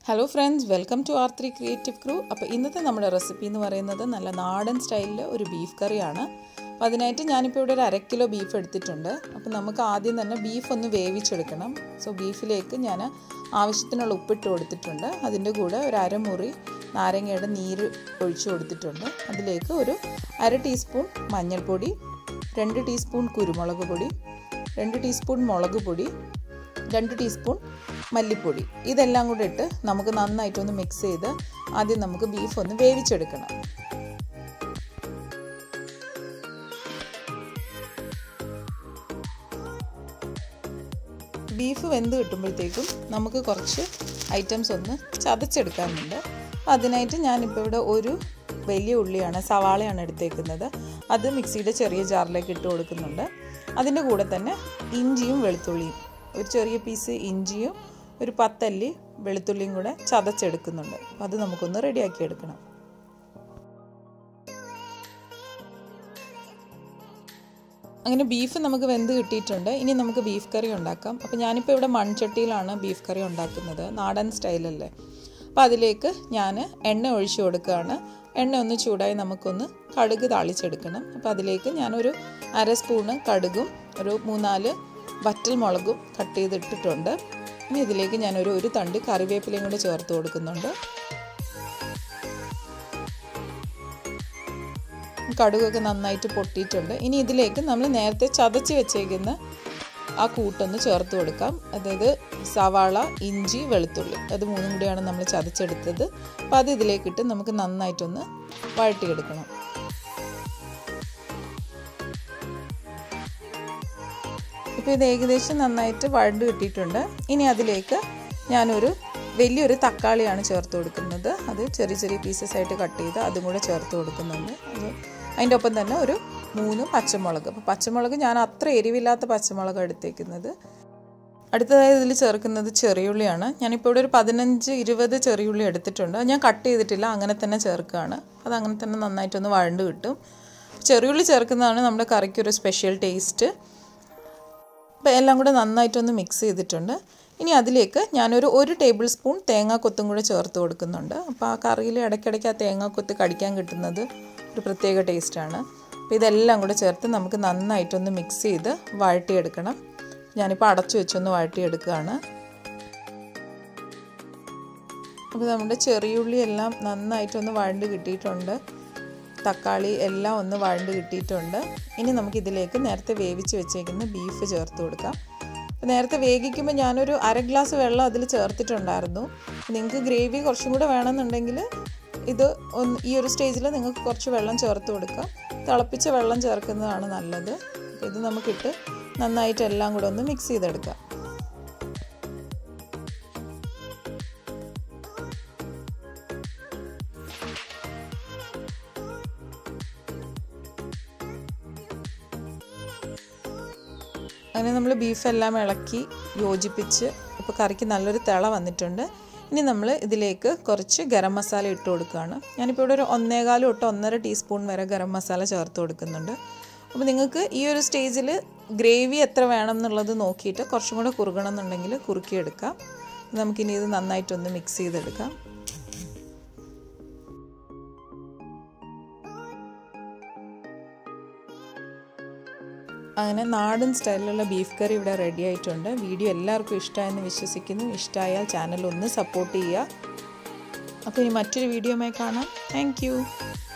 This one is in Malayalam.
hello friends welcome to R three creative crew അപ്പോൾ ഇന്നത്തെ നമ്മുടെ റെസിപ്പി എന്ന് പറയുന്നത് നല്ല നാടൻ സ്റ്റൈലിൽ ഒരു ബീഫ് കറിയാണ് അപ്പോൾ അതിനായിട്ട് ഞാനിപ്പോൾ ഇവിടെ ഒരു അര കിലോ ബീഫ് എടുത്തിട്ടുണ്ട് അപ്പോൾ നമുക്ക് ആദ്യം തന്നെ ബീഫ് ഒന്ന് വേവിച്ചെടുക്കണം സോ ബീഫിലേക്ക് ഞാൻ ആവശ്യത്തിനുള്ള ഉപ്പിട്ട് കൊടുത്തിട്ടുണ്ട് അതിൻ്റെ കൂടെ ഒരു അരമുറി നാരങ്ങയുടെ നീര് ഒഴിച്ചു കൊടുത്തിട്ടുണ്ട് അതിലേക്ക് ഒരു അര ടീസ്പൂൺ മഞ്ഞൾപ്പൊടി രണ്ട് ടീസ്പൂൺ കുരുമുളക് പൊടി രണ്ട് ടീസ്പൂൺ മുളക് പൊടി രണ്ട് ടീസ്പൂൺ മല്ലിപ്പൊടി ഇതെല്ലാം കൂടെ ഇട്ട് നമുക്ക് നന്നായിട്ടൊന്ന് മിക്സ് ചെയ്ത് ആദ്യം നമുക്ക് ബീഫ് ഒന്ന് വേവിച്ചെടുക്കണം ബീഫ് വെന്ത് കിട്ടുമ്പോഴത്തേക്കും നമുക്ക് കുറച്ച് ഐറ്റംസ് ഒന്ന് ചതച്ചെടുക്കാനുണ്ട് അതിനായിട്ട് ഞാനിപ്പോൾ ഇവിടെ ഒരു വലിയ ഉള്ളിയാണ് സവാളയാണ് എടുത്തേക്കുന്നത് അത് മിക്സിയുടെ ചെറിയ ജാറിലേക്ക് ഇട്ട് കൊടുക്കുന്നുണ്ട് അതിൻ്റെ കൂടെ തന്നെ ഇഞ്ചിയും വെളുത്തുള്ളിയും ഒരു ചെറിയ പീസ് ഇഞ്ചിയും ഒരു പത്തല്ലി വെളുത്തുള്ളിയും കൂടെ ചതച്ചെടുക്കുന്നുണ്ട് അപ്പോൾ അത് നമുക്കൊന്ന് റെഡിയാക്കി എടുക്കണം അങ്ങനെ ബീഫ് നമുക്ക് വെന്ത് കിട്ടിയിട്ടുണ്ട് ഇനി നമുക്ക് ബീഫ് കറി ഉണ്ടാക്കാം അപ്പോൾ ഞാനിപ്പോൾ ഇവിടെ മൺചട്ടിയിലാണ് ബീഫ് കറി ഉണ്ടാക്കുന്നത് നാടൻ സ്റ്റൈലല്ലേ അപ്പോൾ അതിലേക്ക് ഞാൻ എണ്ണ ഒഴിച്ചു കൊടുക്കുകയാണ് എണ്ണ ഒന്ന് ചൂടായി നമുക്കൊന്ന് കടുക് താളിച്ചെടുക്കണം അപ്പോൾ അതിലേക്ക് ഞാനൊരു അര സ്പൂണ് കടുകും ഒരു മൂന്നാല് വറ്റൽ മുളകും കട്ട് ചെയ്തിട്ടിട്ടുണ്ട് ഇനി ഇതിലേക്ക് ഞാനൊരു ഒരു തണ്ട് കറിവേപ്പിലയും കൂടെ ചേർത്ത് കൊടുക്കുന്നുണ്ട് കടുകൊക്കെ നന്നായിട്ട് പൊട്ടിയിട്ടുണ്ട് ഇനി ഇതിലേക്ക് നമ്മൾ നേരത്തെ ചതച്ച് വെച്ചേക്കുന്ന ആ കൂട്ടൊന്ന് ചേർത്ത് കൊടുക്കാം അതായത് സവാള ഇഞ്ചി വെളുത്തുള്ളി അത് മൂന്നും കൂടിയാണ് നമ്മൾ ചതച്ചെടുത്തത് അപ്പോൾ അത് ഇതിലേക്കിട്ട് നമുക്ക് നന്നായിട്ടൊന്ന് വഴട്ടിയെടുക്കണം ഇപ്പോൾ ഇത് ഏകദേശം നന്നായിട്ട് വഴണ്ട് കിട്ടിയിട്ടുണ്ട് ഇനി അതിലേക്ക് ഞാനൊരു വലിയൊരു തക്കാളിയാണ് ചേർത്ത് കൊടുക്കുന്നത് അത് ചെറിയ ചെറിയ പീസസ് ആയിട്ട് കട്ട് ചെയ്ത് അതും കൂടെ ചേർത്ത് കൊടുക്കുന്നുണ്ട് അത് അതിൻ്റെ ഒപ്പം തന്നെ ഒരു മൂന്ന് പച്ചമുളക് അപ്പോൾ പച്ചമുളക് ഞാൻ അത്ര എരിവില്ലാത്ത പച്ചമുളക് എടുത്തേക്കുന്നത് അടുത്തതായി ഇതിൽ ചേർക്കുന്നത് ചെറിയുള്ളിയാണ് ഞാനിപ്പോൾ ഇവിടെ ഒരു പതിനഞ്ച് ഇരുപത് ചെറിയുള്ളി എടുത്തിട്ടുണ്ട് ഞാൻ കട്ട് ചെയ്തിട്ടില്ല അങ്ങനെ തന്നെ ചേർക്കുകയാണ് അത് അങ്ങനെ തന്നെ നന്നായിട്ടൊന്ന് വഴണ്ട് കിട്ടും ചെറിയുള്ളി ചേർക്കുന്നതാണ് നമ്മുടെ കറിക്കൊരു സ്പെഷ്യൽ ടേസ്റ്റ് അപ്പോൾ എല്ലാം കൂടെ നന്നായിട്ടൊന്ന് മിക്സ് ചെയ്തിട്ടുണ്ട് ഇനി അതിലേക്ക് ഞാനൊരു ഒരു ടേബിൾ സ്പൂൺ തേങ്ങാക്കൊത്തും കൂടെ ചേർത്ത് കൊടുക്കുന്നുണ്ട് അപ്പോൾ ആ കറിയിൽ ഇടയ്ക്കിടയ്ക്ക് ആ തേങ്ങാക്കൊത്ത് കടിക്കാൻ കിട്ടുന്നത് ഒരു പ്രത്യേക ടേസ്റ്റാണ് അപ്പോൾ ഇതെല്ലാം കൂടെ ചേർത്ത് നമുക്ക് നന്നായിട്ടൊന്ന് മിക്സ് ചെയ്ത് വഴട്ടിയെടുക്കണം ഞാനിപ്പോൾ അടച്ചു വെച്ചൊന്ന് വഴട്ടിയെടുക്കുകയാണ് അപ്പോൾ നമ്മുടെ ചെറിയുള്ളി എല്ലാം നന്നായിട്ടൊന്ന് വഴണ്ട് കിട്ടിയിട്ടുണ്ട് തക്കാളി എല്ലാം ഒന്ന് വഴണ്ട് കിട്ടിയിട്ടുണ്ട് ഇനി നമുക്കിതിലേക്ക് നേരത്തെ വേവിച്ച് വെച്ചേക്കുന്ന ബീഫ് ചേർത്ത് കൊടുക്കാം നേരത്തെ വേവിക്കുമ്പോൾ ഞാനൊരു അര ഗ്ലാസ് വെള്ളം അതിൽ ചേർത്തിട്ടുണ്ടായിരുന്നു നിങ്ങൾക്ക് ഗ്രേവി കുറച്ചും കൂടെ വേണമെന്നുണ്ടെങ്കിൽ ഇത് ഒന്ന് ഈ ഒരു സ്റ്റേജിൽ നിങ്ങൾക്ക് കുറച്ച് വെള്ളം ചേർത്ത് കൊടുക്കാം തിളപ്പിച്ച വെള്ളം ചേർക്കുന്നതാണ് നല്ലത് ഇത് നമുക്കിട്ട് നന്നായിട്ട് എല്ലാം കൂടെ ഒന്ന് മിക്സ് ചെയ്തെടുക്കാം അങ്ങനെ നമ്മൾ ബീഫെല്ലാം ഇളക്കി യോജിപ്പിച്ച് ഇപ്പോൾ കറിക്ക് നല്ലൊരു തിള വന്നിട്ടുണ്ട് ഇനി നമ്മൾ ഇതിലേക്ക് കുറച്ച് ഗരം മസാല ഇട്ട് കൊടുക്കുകയാണ് ഞാനിപ്പോൾ ഇവിടെ ഒരു ഒന്നേകാല് തൊട്ട് ഒന്നര ടീസ്പൂൺ വരെ ഗരം മസാല ചേർത്ത് കൊടുക്കുന്നുണ്ട് അപ്പോൾ നിങ്ങൾക്ക് ഈ ഒരു സ്റ്റേജിൽ ഗ്രേവി എത്ര വേണം എന്നുള്ളത് നോക്കിയിട്ട് കുറച്ചും കൂടെ കുറുകണം എന്നുണ്ടെങ്കിൽ കുറുക്കിയെടുക്കാം നമുക്കിനി ഇത് നന്നായിട്ടൊന്ന് മിക്സ് ചെയ്തെടുക്കാം അങ്ങനെ നാടൻ സ്റ്റൈലിലുള്ള ബീഫ് കറി ഇവിടെ റെഡി ആയിട്ടുണ്ട് വീഡിയോ എല്ലാവർക്കും ഇഷ്ടമായെന്ന് വിശ്വസിക്കുന്നു ഇഷ്ടമായാൽ ചാനൽ ഒന്ന് സപ്പോർട്ട് ചെയ്യുക അപ്പോൾ ഇനി മറ്റൊരു വീഡിയോമായി കാണാം താങ്ക്